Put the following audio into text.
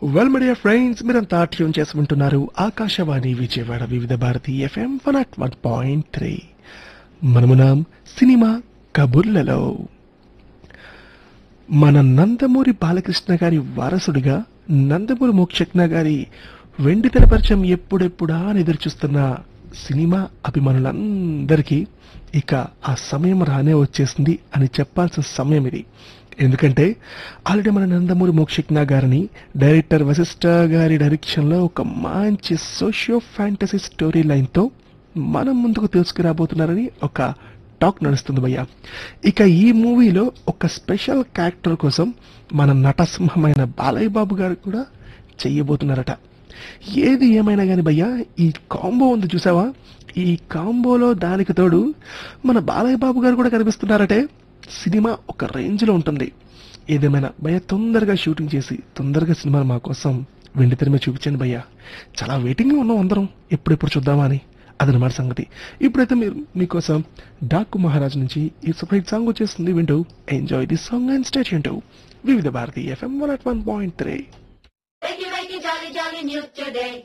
Well media friends మీరంతా tune చేసి ఉంటున్నారు Akashvani Vijayawada Vividh Bharati FM one at one point three మనమునాం సినిమా కబుర్లలో మన నందమూరి బాలకృష్ణ గారి వారసుడిగా నందమూరి మోక్షజ్ఞ గారి వెండి తెర పరిచయం ఎప్పుడెప్పుడా అని ఎదురుచూస్తున్న సినిమా అభిమానులందరికీ ఇక ఆ సమయం రానే వచ్చేసింది అని చెప్పాల్సిన సమయం ఇది ఎందుకంటే ఆల్రెడీ మన నందమూరి మోక్షజ్ఞ గారిని డైరెక్టర్ వశిష్ఠ గారి డైరెక్షన్లో ఒక మంచి సోషియో ఫ్యాంటసీ స్టోరీ లైన్తో మనం ముందుకు తీసుకురాబోతున్నారని ఒక టాక్ నడుస్తుంది భయ్య ఇక ఈ మూవీలో ఒక స్పెషల్ క్యారెక్టర్ కోసం మన నటసింహమైన బాలయ్య బాబు గారు కూడా చెయ్యబోతున్నారట ఏది ఏమైనా కానీ భయ్య ఈ కాంబో ఉంది చూసావా ఈ కాంబోలో దానికి తోడు మన బాలయ్య బాబు గారు కూడా కనిపిస్తున్నారటే సినిమా ఒక రేంజ్ లో ఉంటుంది ఏదేమైనా భయ్య తొందరగా షూటింగ్ చేసి తొందరగా సినిమా మా కోసం వెండి తెర మీద చూపించండి భయ్య చాలా వెయిటింగ్ లో ఉన్నాం అందరం ఎప్పుడెప్పుడు చూద్దామా అని అదనమాట సంగతి ఇప్పుడైతే మీరు మీకోసం డాకు మహారాజ్ నుంచి ఈ సపరేట్ సాంగ్ వచ్చేస్తుంది వింటూ enjoy the song and stay tuned వింటూ Vividh Bharati FM one at one point three Wakey, wakey, jolly, jolly news today.